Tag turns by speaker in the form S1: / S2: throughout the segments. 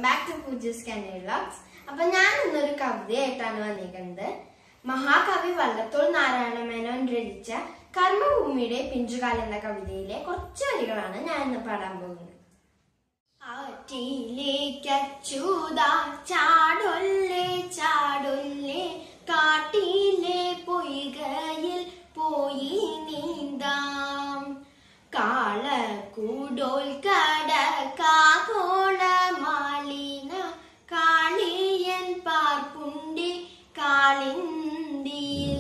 S1: back to Pooja's Canada vlogs അപ്പൊ ഞാൻ ഇന്നൊരു കവിതയായിട്ടാണ് വന്നിരിക്കുന്നത് മഹാകവി വള്ളത്തോൾ നാരായണ മേനോൻ രചിച്ച കർമ്മഭൂമിയുടെ പിഞ്ചുകാലം എന്ന കവിതയിലെ കുറച്ച് വരികളാണ് ഞാൻ ഇന്ന് പാടാൻ പോകുന്നത് ആറ്റിലേക്കച്ചൂതാ ചാടൊല്ലേ ചാടൊല്ലേ കാട്ടിലെ പൊയ്കയിൽ പോയി നീന്താം കാളക്കൂടോൽ കട കാകോള മാലിന കാളിയൻ പാർപ്പുണ്ടി കാളിന്തിയിൽ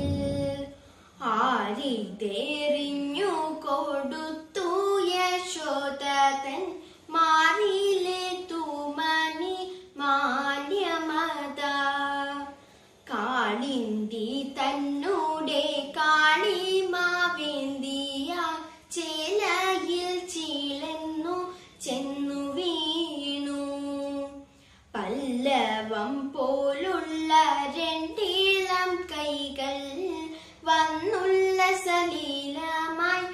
S1: ആരിതെറിഞ്ഞു കൊടുത്തു യശോദതൻ മാറിയിലെ തൂമണി മാന്യമത കാളിന്തി തന്നൂടെ കാളിമാവേന്തിയ ചേലയിൽ ചീളന്നു ചെന്നു വീണു പല്ലവം പോലുള്ള രണ്ടിളം കൈകൾ വന്നുള്ള സലീലമായി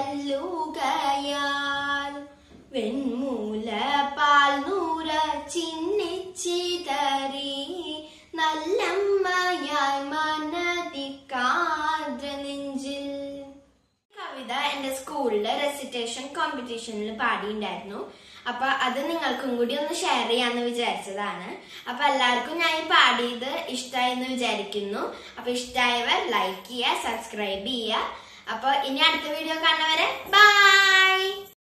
S1: തല്ലുകയാൽ വെൺമൂല പാൽ നൂറ ചിന്നിച്ചിതറി നല്ലമ്മയായി മനതിക്കാദ്ര നെഞ്ചിൽ കവിത എന്റെ സ്കൂളില് റെസിറ്റേഷൻ കോമ്പറ്റീഷനിൽ പാടിയിട്ടുണ്ടായിരുന്നു അപ്പൊ അത് നിങ്ങൾക്കും കൂടി ഒന്ന് ഷെയർ ചെയ്യാന്ന് വിചാരിച്ചതാണ് അപ്പൊ എല്ലാവർക്കും ഞാൻ ഈ പാടിയത് ഇഷ്ടമായി എന്ന് വിചാരിക്കുന്നു അപ്പൊ ഇഷ്ടമായവർ ലൈക്ക് ചെയ്യുക സബ്സ്ക്രൈബ് ചെയ്യുക അപ്പൊ ഇനി അടുത്ത വീഡിയോ കാണുന്നവരെ ബൈ